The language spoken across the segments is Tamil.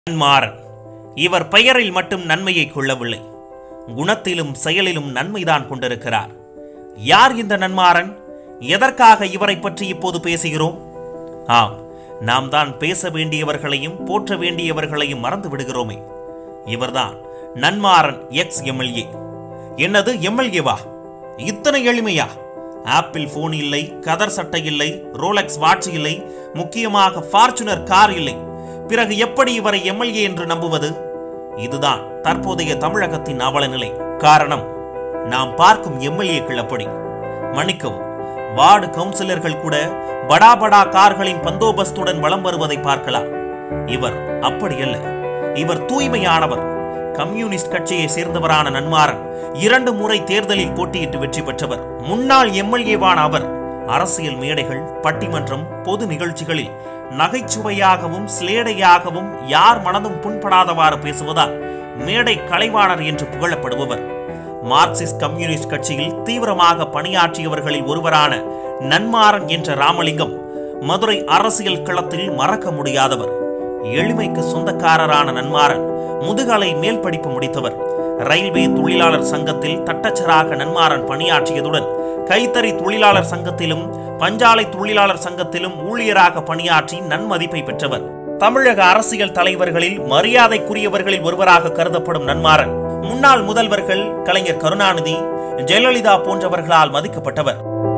மாறன் இவர் பெயரில் மட்டும் நன்மையை கொள்ளவில்லை குணத்திலும் செயலிலும் நன்மைதான் கொண்டிருக்கிறார் யார் இந்த நன்மாறன் எதற்காக இவரை பற்றி இப்போது பேசுகிறோம் ஆம் நாம் தான் பேச வேண்டியவர்களையும் போற்ற வேண்டியவர்களையும் மறந்து விடுகிறோமே இவர்தான் நன்மாறன் எக்ஸ் எம்எல்ஏ என்னது எம்எல்ஏவா இத்தனை எளிமையா ஆப்பிள் போன் இல்லை கதர் சட்டை இல்லை ரோலெக்ஸ் வாட்ச் இல்லை முக்கியமாக ஃபார்ச்சுனர் கார் இல்லை பிறகு எப்படி இவரை எம்எல்ஏ என்று நம்புவது இதுதான் தற்போதைய தமிழகத்தின் அவல நிலை காரணம் நாம் பார்க்கும் எம்எல்ஏக்கள் அப்படி மன்னிக்கவும் வார்டு கவுன்சிலர்கள் கூட படா படா கார்களின் பந்தோபஸ்துடன் வலம் வருவதை பார்க்கலாம் இவர் அப்படியல்ல இவர் தூய்மையானவர் கம்யூனிஸ்ட் கட்சியை சேர்ந்தவரான நன்மாறன் இரண்டு முறை தேர்தலில் போட்டியிட்டு வெற்றி பெற்றவர் முன்னாள் எம்எல்ஏவான அவர் அரசியல் மேடைகள் பட்டிமன்றம் பொது நிகழ்ச்சிகளில் நகைச்சுவையாகவும் சிலேடையாகவும் யார் மனதும் புண்படாதவாறு பேசுவதால் மேடை கலைவாணர் என்று புகழப்படுபவர் மார்க்சிஸ்ட் கம்யூனிஸ்ட் கட்சியில் தீவிரமாக பணியாற்றியவர்களில் ஒருவரான நன்மாறன் என்ற ராமலிங்கம் மதுரை அரசியல் களத்தில் மறக்க முடியாதவர் எளிமைக்கு சொந்தக்காரரான நன்மாறன் முதுகலை மேல் படிப்பு முடித்தவர் ரயில்வே தொழிலாளர் சங்கத்தில் தட்டச்சராக நன்மாறன் பணியாற்றியதுடன் கைத்தறி தொழிலாளர் சங்கத்திலும் பஞ்சாலை தொழிலாளர் சங்கத்திலும் ஊழியராக பணியாற்றி நன்மதிப்பை பெற்றவர் தமிழக அரசியல் தலைவர்களில் மரியாதைக்குரியவர்களில் ஒருவராக கருதப்படும் நன்மாறன் முன்னாள் முதல்வர்கள் கலைஞர் கருணாநிதி ஜெயலலிதா போன்றவர்களால் மதிக்கப்பட்டவர்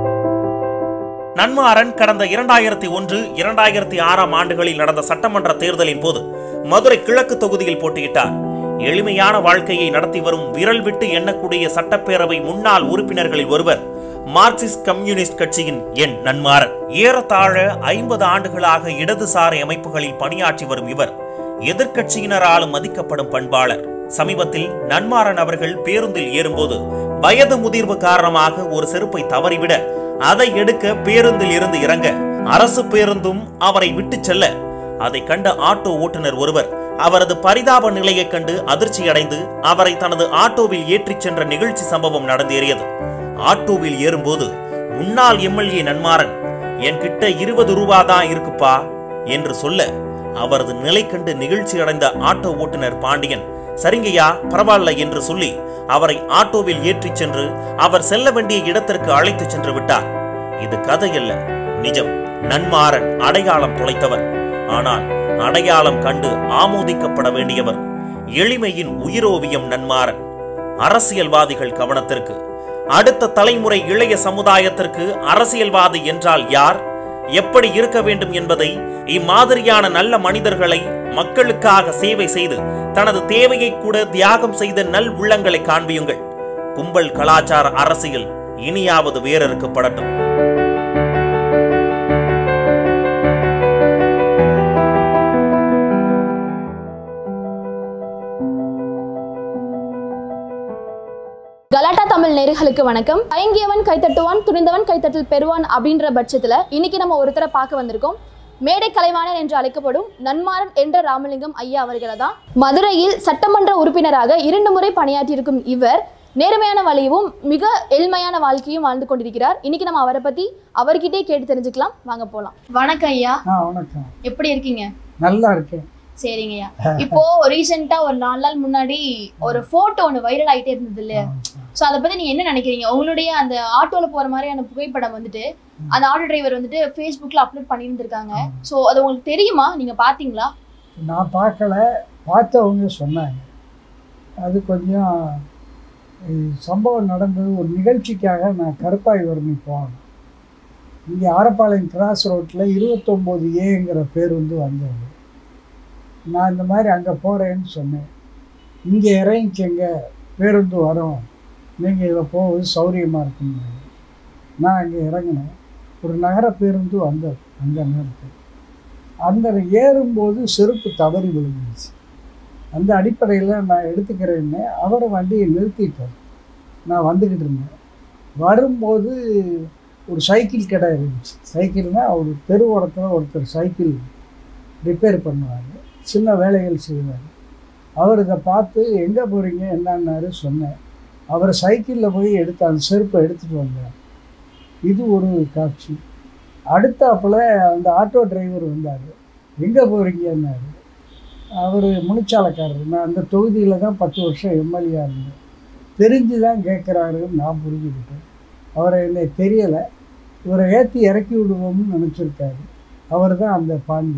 நன்மாறன் கடந்த இரண்டாயிரத்தி ஒன்று இரண்டாயிரத்தி ஆறாம் ஆண்டுகளில் நடந்த சட்டமன்ற தேர்தலின் போது மதுரை கிழக்கு தொகுதியில் போட்டியிட்டார் எளிமையான வாழ்க்கையை நடத்தி வரும் விரல் விட்டு எண்ணக்கூடிய சட்டப்பேரவை முன்னாள் உறுப்பினர்களில் ஒருவர் மார்க்சிஸ்ட் கம்யூனிஸ்ட் கட்சியின் என் நன்மாறன் ஏறத்தாழ ஐம்பது ஆண்டுகளாக இடதுசாரி அமைப்புகளில் பணியாற்றி வரும் இவர் எதிர்க்கட்சியினராலும் மதிக்கப்படும் பண்பாளர் சமீபத்தில் நன்மாறன் அவர்கள் பேருந்தில் ஏறும்போது வயது முதிர்வு காரணமாக ஒரு செருப்பை தவறிவிட அதை எடுக்க பேருந்தில் இருந்து இறங்க அரசு பேருந்தும் அவரை விட்டு செல்ல அதை கண்ட ஆட்டோ ஓட்டுநர் ஒருவர் அவரது பரிதாப நிலையைக் கண்டு அதிர்ச்சியடைந்து அவரை தனது ஆட்டோவில் ஏற்றிச் சென்ற நிகழ்ச்சி சம்பவம் நடந்தேறியது ஆட்டோவில் ஏறும்போது முன்னாள் எம்எல்ஏ நன்மாறன் என்கிட்ட இருபது ரூபா தான் இருக்குப்பா என்று சொல்ல அவரது நிலை கண்டு நிகழ்ச்சி அடைந்த ஆட்டோ ஓட்டுநர் பாண்டியன் சரிங்கய்யா பரவாயில்ல என்று சொல்லி அவரை ஆட்டோவில் ஏற்றிச் சென்று அவர் செல்ல வேண்டிய இடத்திற்கு அழைத்துச் சென்று விட்டார் இது கதையல்ல நிஜம் நன்மாறன் அடையாளம் தொலைத்தவர் ஆனால் அடையாளம் கண்டு ஆமோதிக்கப்பட வேண்டியவர் எளிமையின் உயிரோவியம் நன்மாறன் அரசியல்வாதிகள் கவனத்திற்கு அடுத்த தலைமுறை இளைய சமுதாயத்திற்கு அரசியல்வாதி என்றால் யார் எப்படி இருக்க வேண்டும் என்பதை இம்மாதிரியான நல்ல மனிதர்களை மக்களுக்காக சேவை செய்து தனது தேவையை கூட தியாகம் செய்த நல் உள்ளங்களை காண்பியுங்கள் கும்பல் கலாச்சார அரசியல் இனியாவது வேறறுக்கப்படட்டும் கலாட்டா தமிழ் நேர்களுக்கு வணக்கம் தயங்கியவன் கைத்தட்டுவான் துணிந்தவன் கைத்தட்டல் பெறுவான் அப்படின்ற பட்சத்துல இன்னைக்கு நம்ம ஒருத்தரை பார்க்க வந்திருக்கோம் மேடை கலைவாணர் என்று அழைக்கப்படும் நன்மாறன் என்ற ராமலிங்கம் ஐயா அவர்களை தான் மதுரையில் சட்டமன்ற உறுப்பினராக இரண்டு முறை பணியாற்றியிருக்கும் இவர் நேர்மையான வழியும் மிக எளிமையான வாழ்க்கையும் வாழ்ந்து கொண்டிருக்கிறார் இன்னைக்கு நம்ம அவரை பத்தி அவர்கிட்டே கேட்டு தெரிஞ்சுக்கலாம் வாங்க போலாம் வணக்கம் ஐயா ஆ வணக்கம் எப்படி இருக்கீங்க நல்லா இருக்கேன் சரிங்கய்யா இப்போ ரீசெண்டா ஒரு நாலு நாள் முன்னாடி ஒரு போட்டோ ஒன்று வைரல் ஆயிட்டே இருந்தது இல்லையா ஸோ அதை பத்தி நீங்க என்ன நினைக்கிறீங்க உங்களுடைய அந்த ஆட்டோல போற மாதிரியான புகைப்படம் வந்துட்டு அந்த ஆட்டோ டிரைவர் வந்துட்டு ஃபேஸ்புக்ல அப்லோட் பண்ணியிருந்திருக்காங்க ஸோ அது உங்களுக்கு தெரியுமா நீங்க பாத்தீங்களா நான் பார்க்கல பார்த்தவங்க சொன்னாங்க அது கொஞ்சம் இது சம்பவம் நடந்தது ஒரு நிகழ்ச்சிக்காக நான் கருப்பாய்வரணி போனேன் இங்கே ஆரப்பாளையம் கிராஸ் ரோட்டில் இருபத்தொம்போது ஏங்கிற பேர் வந்து வந்தது நான் இந்த மாதிரி அங்கே போகிறேன்னு சொன்னேன் இங்கே இறங்கிக்கங்க பேருந்து வரும் நீங்கள் இதில் போவது சௌரியமாக இருக்குங்க நான் அங்கே இறங்கினேன் ஒரு நகர பேருந்து வந்தது அந்த நேரத்தில் அந்த ஏறும்போது செருப்பு தவறி விழுந்துச்சு அந்த அடிப்படையில் நான் எடுத்துக்கிறேன்னு அவரை வண்டியை நிறுத்திட்டார் நான் வந்துக்கிட்டு இருந்தேன் வரும்போது ஒரு சைக்கிள் கடை இருந்துச்சு சைக்கிள்னால் ஒரு தெருவோரத்தில் ஒருத்தர் சைக்கிள் ரிப்பேர் பண்ணுவாங்க சின்ன வேலைகள் செய்வார் அவர் இதை பார்த்து எங்கே போகிறீங்க என்னன்னாரு சொன்னேன் அவர் சைக்கிளில் போய் எடுத்து அந்த செருப்பை எடுத்துகிட்டு வந்தார் இது ஒரு காட்சி அடுத்தாப்புல அந்த ஆட்டோ டிரைவர் வந்தார் எங்கே போகிறீங்கன்னாரு அவர் முனிச்சாலைக்காரர் நான் அந்த தொகுதியில் தான் பத்து வருஷம் எம்எல்ஏ இருந்தேன் தெரிஞ்சு தான் கேட்குறாருன்னு நான் புரிஞ்சுக்கிட்டேன் அவரை என்னை தெரியலை இவரை ஏற்றி இறக்கி விடுவோம்னு நினச்சிருக்காரு அவர் தான் அந்த பாண்டி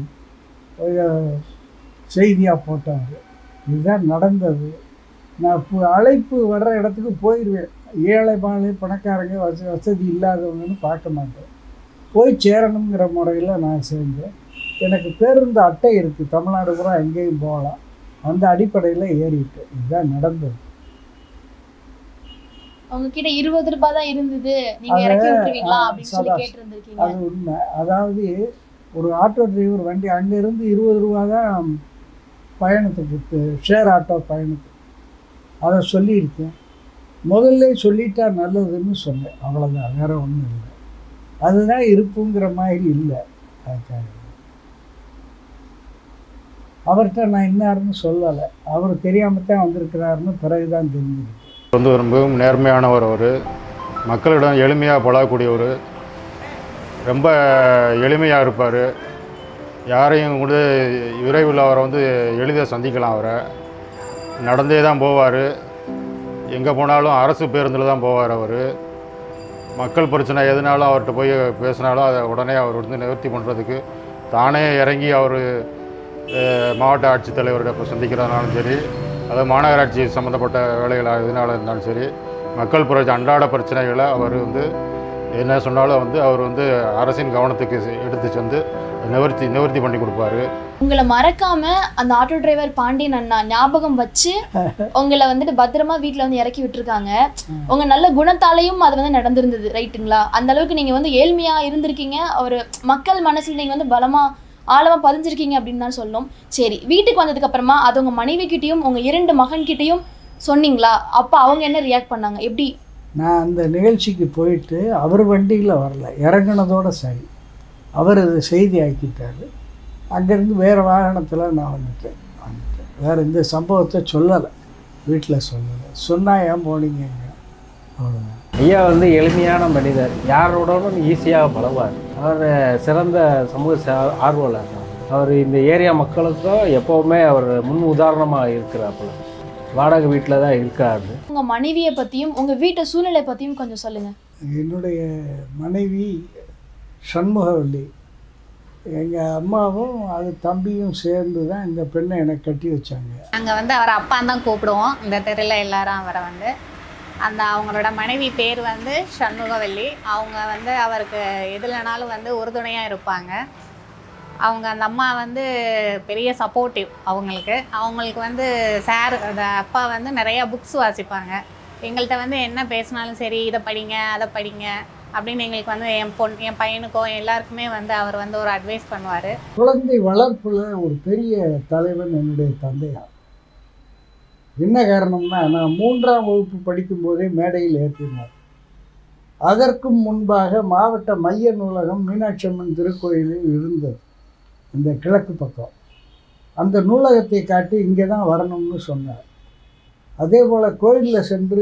செய்தியாக போட்டார் இதுதான் நடந்தது நான் இப்போ அழைப்பு வர்ற இடத்துக்கு போயிடுவேன் ஏழை பாழை பணக்காரங்க வச வசதி இல்லாதவங்கன்னு பார்க்க மாட்டேன் போய் சேரணுங்கிற முறையில் நான் சேர்ந்தேன் எனக்கு பேருந்து அட்டை இருக்குது தமிழ்நாடு பூரா எங்கேயும் போகலாம் அந்த அடிப்படையில் ஏறிட்டேன் இதுதான் நடந்தது அவங்க கிட்ட இருபது ரூபாய் தான் இருந்தது நீங்க அது, இறக்கி விட்டுருவீங்களா ஆ, அப்படின்னு சொல்லி சபாஷ். கேட்டிருந்திருக்கீங்க அது உண்மை அதாவது ஒரு ஆட்டோ டிரைவர் வண்டி அங்கேருந்து இருபது ரூபா தான் பயணத்துக்கு ஷேர் ஆட்டோ பயணத்துக்கு அதை சொல்லியிருக்கேன் முதல்ல சொல்லிட்டா நல்லதுன்னு சொன்னேன் அவ்வளோதான் வேற ஒன்றும் இல்லை அதுதான் இருப்புங்கிற மாதிரி இல்லை அதுக்காக அவர்கிட்ட நான் இன்னாருன்னு சொல்லலை அவர் தெரியாமல் தான் வந்திருக்கிறாருன்னு பிறகு தான் தெரிஞ்சுக்கிட்டேன் வந்து ஒரு மிகவும் நேர்மையானவர் அவர் மக்களிடம் எளிமையாக பழகக்கூடியவர் ரொம்ப எளிமையாக இருப்பார் யாரையும் கூட விரைவில் அவரை வந்து எளிதாக சந்திக்கலாம் அவரை நடந்தே தான் போவார் எங்கே போனாலும் அரசு பேருந்தில் தான் போவார் அவர் மக்கள் பிரச்சனை எதுனாலும் அவர்கிட்ட போய் பேசினாலும் அதை உடனே அவர் வந்து நிவர்த்தி பண்ணுறதுக்கு தானே இறங்கி அவர் மாவட்ட ஆட்சித்தலைவர்கிட்ட இப்போ சந்திக்கிறதுனாலும் சரி அது மாநகராட்சி சம்மந்தப்பட்ட வேலைகள் எதனால இருந்தாலும் சரி மக்கள் பிரச்சனை அன்றாட பிரச்சனைகளை அவர் வந்து என்ன சொன்னாலும் வந்து அவர் வந்து அரசின் கவனத்துக்கு செ- எடுத்து சென்று நிவர்த்தி நிவர்த்தி பண்ணி கொடுப்பாரு உங்களை மறக்காம அந்த ஆட்டோ டிரைவர் பாண்டியன் அண்ணா ஞாபகம் வச்சு உங்களை வந்துட்டு பத்திரமா வீட்ல வந்து இறக்கி விட்டுருக்காங்க உங்க நல்ல குணத்தாலையும் அது வந்து நடந்திருந்தது ரைட்டுங்களா அந்த அளவுக்கு நீங்க வந்து ஏழ்மையா இருந்திருக்கீங்க ஒரு மக்கள் மனசுல நீங்க வந்து பலமா ஆழமா பதிஞ்சிருக்கீங்க அப்படின்னு தான் சொல்லணும் சரி வீட்டுக்கு வந்ததுக்கு அப்புறமா அது உங்க மனைவி கிட்டயும் உங்க இரண்டு மகன் கிட்டயும் சொன்னீங்களா அப்ப அவங்க என்ன ரியாக்ட் பண்ணாங்க எப்படி நான் அந்த நிகழ்ச்சிக்கு போயிட்டு அவர் வண்டியில் வரல இறங்குனதோட சரி அவர் அதை செய்தி ஆக்கிட்டார் அங்கேருந்து வேறு வாகனத்தில் நான் வந்துட்டேன் வந்துட்டேன் வேறு இந்த சம்பவத்தை சொல்லலை வீட்டில் சொல்லலை சொன்னால் ஏன் போனீங்க அவ்வளோதான் ஐயா வந்து எளிமையான மனிதர் யாரோடனும் ஈஸியாக பழகுவார் அவர் சிறந்த சமூக சே- ஆர்வலர் அவர் இந்த ஏரியா மக்களுக்கும் எப்போவுமே அவர் முன் உதாரணமாக இருக்கிறாப்புல வாடகை வீட்டில் தான் இருக்காரு உங்க மனைவியை பத்தியும் உங்க வீட்டு சூழ்நிலை பத்தியும் கொஞ்சம் சொல்லுங்க என்னுடைய மனைவி சண்முகவல்லி எங்கள் அம்மாவும் அது தம்பியும் சேர்ந்து தான் இந்த பெண்ணை எனக்கு கட்டி வச்சாங்க நாங்கள் வந்து அவரை அப்பான்னு தான் கூப்பிடுவோம் இந்த தெருவில் எல்லாரும் அவரை வந்து அந்த அவங்களோட மனைவி பேர் வந்து சண்முகவல்லி அவங்க வந்து அவருக்கு எதுலனாலும் வந்து உறுதுணையாக இருப்பாங்க அவங்க அந்த அம்மா வந்து பெரிய சப்போர்ட்டிவ் அவங்களுக்கு அவங்களுக்கு வந்து சார் அந்த அப்பா வந்து நிறையா புக்ஸ் வாசிப்பாங்க எங்கள்கிட்ட வந்து என்ன பேசினாலும் சரி இதை படிங்க அதை படிங்க அப்படின்னு எங்களுக்கு வந்து என் பொன் என் பையனுக்கோ எல்லாருக்குமே வந்து அவர் வந்து ஒரு அட்வைஸ் பண்ணுவார் குழந்தை வளர்ப்பில் ஒரு பெரிய தலைவன் என்னுடைய தந்தையார் என்ன காரணம்னா நான் மூன்றாம் வகுப்பு படிக்கும்போதே மேடையில் ஏற்றினார் அதற்கும் முன்பாக மாவட்ட மைய நூலகம் மீனாட்சி அம்மன் திருக்கோயிலில் இருந்தது இந்த கிழக்கு பக்கம் அந்த நூலகத்தை காட்டி இங்கே தான் வரணும்னு சொன்னார் அதே போல் கோயிலில் சென்று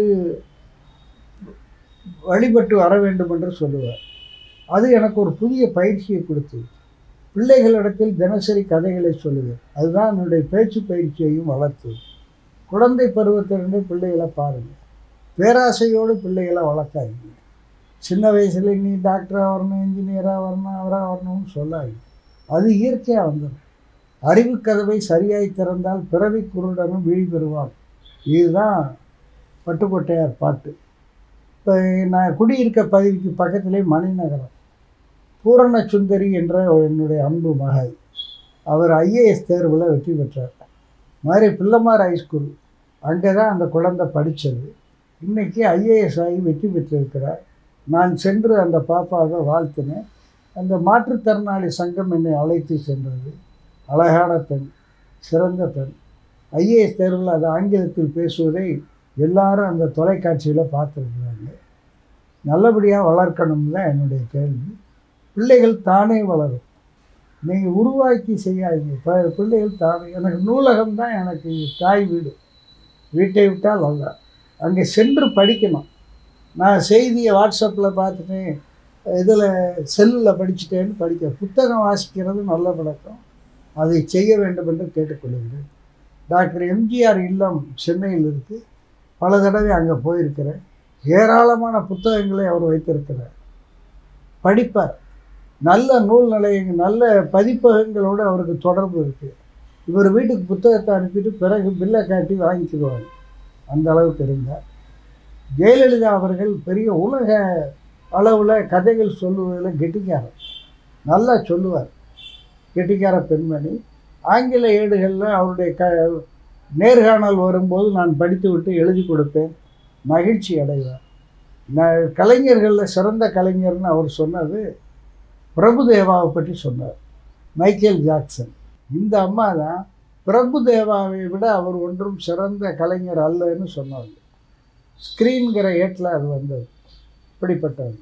வழிபட்டு வர வேண்டும் என்று சொல்லுவார் அது எனக்கு ஒரு புதிய பயிற்சியை கொடுத்தது பிள்ளைகளிடத்தில் தினசரி கதைகளை சொல்லுவேன் அதுதான் என்னுடைய பேச்சு பயிற்சியையும் வளர்த்தது குழந்தை பருவத்திலிருந்து பிள்ளைகளை பாருங்கள் பேராசையோடு பிள்ளைகளை வளர்க்காதீங்க சின்ன வயசுல நீ டாக்டராக வரணும் இன்ஜினியராக வரணும் அவராக வரணும்னு சொல்லாதீங்க அது இயற்கையாக வந்துடும் அறிவு கதவை சரியாய் திறந்தால் பிறவி குருடனும் விழி பெறுவான் இதுதான் பட்டுக்கோட்டையார் பாட்டு இப்போ நான் குடியிருக்க பகுதிக்கு பக்கத்திலே மணிநகரம் பூரண சுந்தரி என்ற என்னுடைய அன்பு மகள் அவர் ஐஏஎஸ் தேர்வில் வெற்றி பெற்றார் மாதிரி பிள்ளைமார் ஹைஸ்கூல் அங்கே தான் அந்த குழந்தை படித்தது இன்றைக்கி ஐஏஎஸ் ஆகி வெற்றி பெற்றிருக்கிறார் நான் சென்று அந்த பாப்பாவை வாழ்த்தினேன் அந்த மாற்றுத்திறனாளி சங்கம் என்னை அழைத்து சென்றது அழகான பெண் சிறந்த பெண் ஐஏஎஸ் தேர்வில் அது ஆங்கிலத்தில் பேசுவதை எல்லாரும் அந்த தொலைக்காட்சியில் பார்த்துருக்குறாங்க நல்லபடியாக வளர்க்கணும்னு தான் என்னுடைய கேள்வி பிள்ளைகள் தானே வளரும் நீங்கள் உருவாக்கி செய்யாதீங்க இப்போ பிள்ளைகள் தானே எனக்கு நூலகம் தான் எனக்கு தாய் வீடு வீட்டை விட்டால் அல்ல அங்கே சென்று படிக்கணும் நான் செய்தியை வாட்ஸ்அப்பில் பார்த்துட்டேன் இதில் செல்லில் படிச்சுட்டேன்னு படிக்க புத்தகம் வாசிக்கிறது நல்ல பழக்கம் அதை செய்ய வேண்டும் என்று கேட்டுக்கொள்கிறேன் டாக்டர் எம்ஜிஆர் இல்லம் சென்னையில் இருக்குது பல தடவை அங்கே போயிருக்கிறேன் ஏராளமான புத்தகங்களை அவர் வைத்திருக்கிறார் படிப்பார் நல்ல நூல் நிலையங்கள் நல்ல பதிப்பகங்களோடு அவருக்கு தொடர்பு இருக்குது இவர் வீட்டுக்கு புத்தகத்தை அனுப்பிட்டு பிறகு பில்லை காட்டி வாங்கிக்கிடுவாங்க அந்த அளவுக்கு இருந்தார் ஜெயலலிதா அவர்கள் பெரிய உலக அளவில் கதைகள் சொல்லுவதில் கெட்டிக்காரர் நல்லா சொல்லுவார் கெட்டிக்கார பெண்மணி ஆங்கில ஏடுகளில் அவருடைய க நேர்காணல் வரும்போது நான் படித்து விட்டு எழுதி கொடுப்பேன் மகிழ்ச்சி அடைவார் நான் கலைஞர்களில் சிறந்த கலைஞர்னு அவர் சொன்னது பிரபுதேவாவை பற்றி சொன்னார் மைக்கேல் ஜாக்சன் இந்த அம்மா தான் பிரபுதேவாவை விட அவர் ஒன்றும் சிறந்த கலைஞர் அல்லன்னு சொன்னாங்க ஸ்க்ரீன்கிற ஏட்டில் அது வந்தது இப்படிப்பட்டவங்க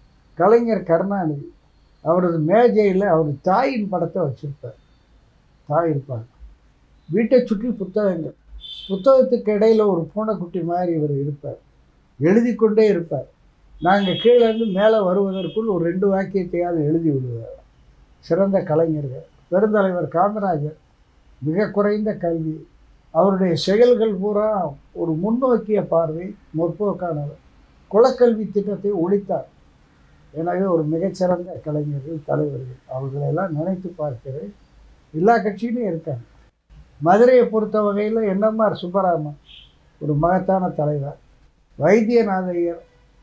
கலைஞர் கருணாநிதி அவரது மேஜையில் அவர் தாயின் படத்தை வச்சுருப்பார் தாய் இருப்பாங்க வீட்டை சுற்றி புத்தகங்கள் புத்தகத்துக்கு இடையில் ஒரு பூனைக்குட்டி மாதிரி இவர் இருப்பார் எழுதி கொண்டே இருப்பார் நாங்கள் கீழே இருந்து மேலே வருவதற்குள் ஒரு ரெண்டு வாக்கியத்தையாவது எழுதி விடுவார் சிறந்த கலைஞர்கள் பெருந்தலைவர் காமராஜர் மிக குறைந்த கல்வி அவருடைய செயல்கள் பூரா ஒரு முன்னோக்கிய பார்வை முற்போக்கானவர் குலக்கல்வி திட்டத்தை ஒழித்தார் எனவே ஒரு மிகச்சிறந்த கலைஞர்கள் தலைவர்கள் அவர்களெல்லாம் நினைத்து பார்க்கிறேன் எல்லா கட்சியிலும் இருக்காங்க மதுரையை பொறுத்த வகையில் என்எம்ஆர் சுப்பராமன் ஒரு மகத்தான தலைவர் வைத்தியநாத ஐயர்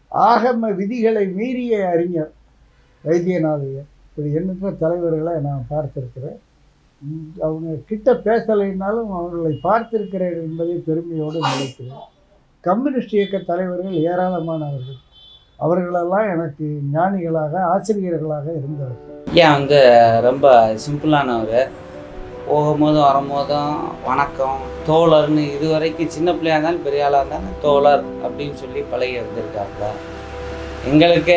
ஆகம விதிகளை மீறிய அறிஞர் வைத்தியநாத ஐயர் இப்படி எண்ணற்ற தலைவர்களை நான் பார்த்திருக்கிறேன் ம், அவங்க கிட்ட பேசலைன்னாலும் அவர்களை பார்த்திருக்கிறேன் என்பதை பெருமையோடு நினைக்கிறேன் கம்யூனிஸ்ட் இயக்க தலைவர்கள் ஏராளமானவர்கள் அவர்களெல்லாம் எனக்கு ஞானிகளாக ஆசிரியர்களாக இருந்தவர்கள் ஏன் வந்து ரொம்ப சிம்பிளானவர் போகும்போதும் வரும்போதும் வணக்கம் தோழர்னு இது வரைக்கும் சின்ன பிள்ளையா இருந்தாலும் பெரிய ஆளாக இருந்தாலும் தோழர் அப்படின்னு சொல்லி பழகி வந்திருக்காப்புல எங்களுக்கே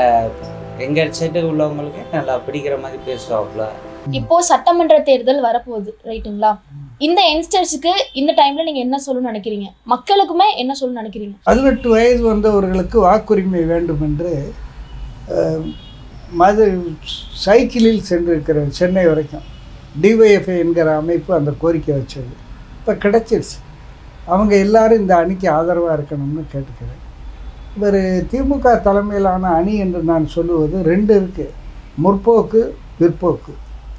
எங்கள் செட்டு உள்ளவங்களுக்கே நல்லா பிடிக்கிற மாதிரி பேசுவாப்புல இப்போ சட்டமன்ற தேர்தல் வரப்போகுது ரைட்டுங்களா இந்த யங்ஸ்டர்ஸுக்கு இந்த டைம்ல நீங்க என்ன சொல்லணும்னு நினைக்கிறீங்க மக்களுக்குமே என்ன சொல்லணும்னு நினைக்கிறீங்க பதினெட்டு வயது வந்தவர்களுக்கு வாக்குரிமை வேண்டும் என்று அஹ், மது சைக்கிளில் சென்றிருக்கிறேன் சென்னை வரைக்கும் டிஒய்எஃப்ஐ என்கிற அமைப்பு அந்த கோரிக்கை வச்சது இப்போ கிடைச்சிருச்சு அவங்க எல்லாரும் இந்த அணிக்கு ஆதரவாக இருக்கணும்னு கேட்டுக்கிறேன் இவர் திமுக தலைமையிலான அணி என்று நான் சொல்லுவது ரெண்டு இருக்குது முற்போக்கு பிற்போக்கு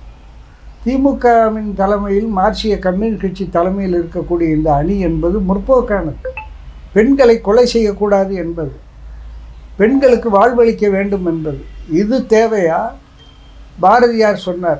திமுகவின் தலைமையில் மார்க்சிய கம்யூனிஸ்ட் கட்சி தலைமையில் இருக்கக்கூடிய இந்த அணி என்பது முற்போக்கானது பெண்களை கொலை செய்யக்கூடாது என்பது பெண்களுக்கு வாழ்வளிக்க வேண்டும் என்பது இது தேவையா பாரதியார் சொன்னார்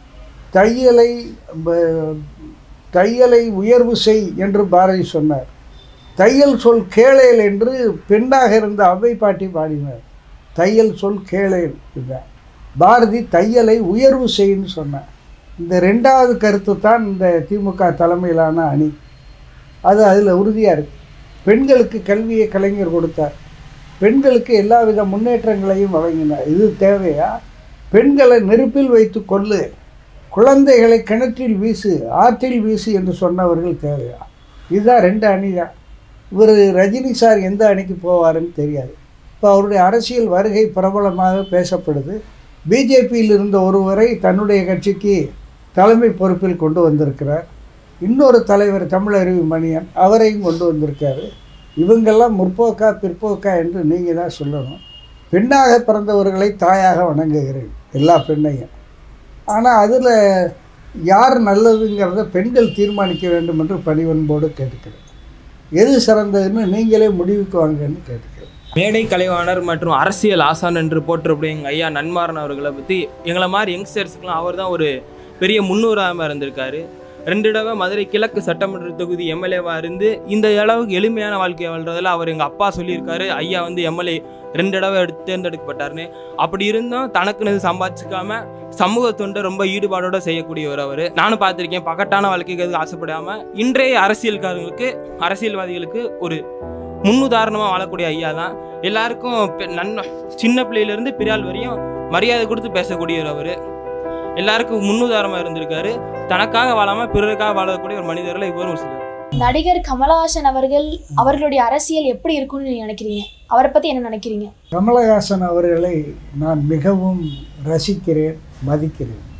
தையலை ப- தையலை உயர்வு செய் என்று பாரதி சொன்னார் தையல் சொல் கேளேல் என்று பெண்ணாக இருந்த அவ்வை பாட்டி பாடினார் தையல் சொல் கேளேல் இதுதான் பாரதி தையலை உயர்வு செய்ன்னு சொன்னார் இந்த ரெண்டாவது கருத்து தான் இந்த திமுக தலைமையிலான அணி அது அதில் உறுதியாக இருக்கு பெண்களுக்கு கல்வியை கலைஞர் கொடுத்தார் பெண்களுக்கு எல்லாவித முன்னேற்றங்களையும் வழங்கினார் இது தேவையா பெண்களை நெருப்பில் வைத்து கொல்லு குழந்தைகளை கிணற்றில் வீசு ஆற்றில் வீசு என்று சொன்னவர்கள் தேவையா இதுதான் ரெண்டு அணி தான் இவர் ரஜினி சார் எந்த அணிக்கு போவாருன்னு தெரியாது இப்போ அவருடைய அரசியல் வருகை பிரபலமாக பேசப்படுது பிஜேபியில் இருந்த ஒருவரை தன்னுடைய கட்சிக்கு தலைமை பொறுப்பில் கொண்டு வந்திருக்கிறார் இன்னொரு தலைவர் தமிழருவி மணியன் அவரையும் கொண்டு வந்திருக்காரு இவங்கெல்லாம் முற்போக்கா பிற்போக்கா என்று நீங்கள் தான் சொல்லணும் பெண்ணாக பிறந்தவர்களை தாயாக வணங்குகிறேன் எல்லா பெண்ணையும் ஆனால் அதில் யார் நல்லதுங்கிறத பெண்கள் தீர்மானிக்க வேண்டும் என்று பணிவன்போடு கேட்டுக்கிறேன் எது சிறந்ததுன்னு நீங்களே முடிவுக்கு வாங்கன்னு கேட்டுக்கிறேன் மேடை கலைவாணர் மற்றும் அரசியல் ஆசான் என்று போற்றக்கூடிய எங்கள் ஐயா நன்மாறன் அவர்களை பற்றி எங்களை மாதிரி யங்ஸ்டர்ஸுக்கெலாம் அவர் தான் ஒரு பெரிய முன்னுரிமை இருந்திருக்காரு ரெண்டு தடவை மதுரை கிழக்கு சட்டமன்ற தொகுதி எம்எல்ஏவாக இருந்து இந்த அளவுக்கு எளிமையான வாழ்க்கையை வாழ்றதில் அவர் எங்கள் அப்பா சொல்லியிருக்காரு ஐயா வந்து எம்எல்ஏ ரெண்டு தடவை எடுத்து தேர்ந்தெடுக்கப்பட்டார்னு அப்படி இருந்தும் தனக்குன்னு சம்பாதிச்சுக்காம சமூக தொண்டை ரொம்ப ஈடுபாடோட செய்யக்கூடியவர் அவர் நானும் பார்த்துருக்கேன் பகட்டான வாழ்க்கைக்கு எதுக்கு ஆசைப்படாமல் இன்றைய அரசியல்காரங்களுக்கு அரசியல்வாதிகளுக்கு ஒரு முன்னுதாரணமாக வாழக்கூடிய ஐயா தான் எல்லாருக்கும் பெ- நன்மை சின்ன பிள்ளையிலேருந்து பிறால் வரையும் மரியாதை கொடுத்து பேசக்கூடியவர் அவர் எல்லாருக்கும் முன்னுதாரணமாக இருந்திருக்காரு தனக்காக வாழாமல் பிறருக்காக வாழக்கூடிய ஒரு மனிதர்களை இவரும் ஒரு சிலர் நடிகர் கமலஹாசன் அவர்கள் அவர்களுடைய அரசியல் எப்படி இருக்கும்னு நீங்க நினைக்கிறீங்க அவரை பத்தி என்ன நினைக்கிறீங்க கமலஹாசன் அவர்களை நான் மிகவும் ரசிக்கிறேன் மதிக்கிறேன்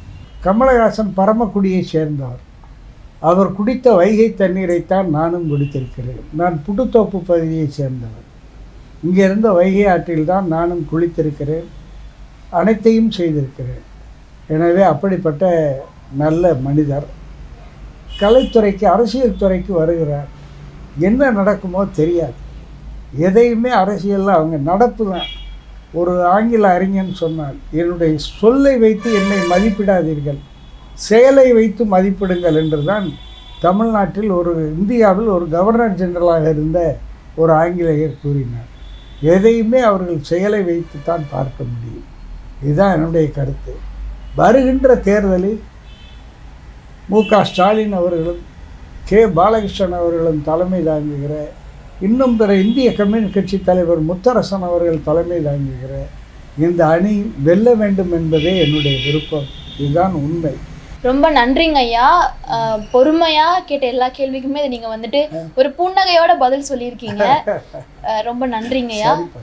கமலஹாசன் பரமக்குடியை சேர்ந்தவர் அவர் குடித்த வைகை தண்ணீரைத்தான் நானும் குடித்திருக்கிறேன் நான் புட்டுத்தோப்பு பகுதியை சேர்ந்தவர் இங்கே இருந்த வைகை ஆற்றில் தான் நானும் குளித்திருக்கிறேன் அனைத்தையும் செய்திருக்கிறேன் எனவே அப்படிப்பட்ட நல்ல மனிதர் கலைத்துறைக்கு அரசியல் துறைக்கு வருகிறார் என்ன நடக்குமோ தெரியாது எதையுமே அரசியலில் அவங்க நடப்பு தான் ஒரு ஆங்கில அறிஞன் சொன்னார் என்னுடைய சொல்லை வைத்து என்னை மதிப்பிடாதீர்கள் செயலை வைத்து மதிப்பிடுங்கள் என்று தான் தமிழ்நாட்டில் ஒரு இந்தியாவில் ஒரு கவர்னர் ஜெனரலாக இருந்த ஒரு ஆங்கிலேயர் கூறினார் எதையுமே அவர்கள் செயலை வைத்து தான் பார்க்க முடியும் இதுதான் என்னுடைய கருத்து வருகின்ற தேர்தலில் மு க ஸ்டாலின் அவர்களும் கே பாலகிருஷ்ணன் அவர்களும் தலைமை தாங்குகிற இன்னும் பிற இந்திய கம்யூனிஸ்ட் கட்சி தலைவர் முத்தரசன் அவர்கள் தலைமை தாங்குகிற இந்த அணி வெல்ல வேண்டும் என்பதே என்னுடைய விருப்பம் இதுதான் உண்மை ரொம்ப நன்றிங்க ஐயா அஹ், பொறுமையா கேட்ட எல்லா கேள்விக்குமே நீங்க வந்துட்டு ஒரு புன்னகையோட பதில் சொல்லியிருக்கீங்க அஹ், ரொம்ப நன்றிங்க ஐயா சரிப்பா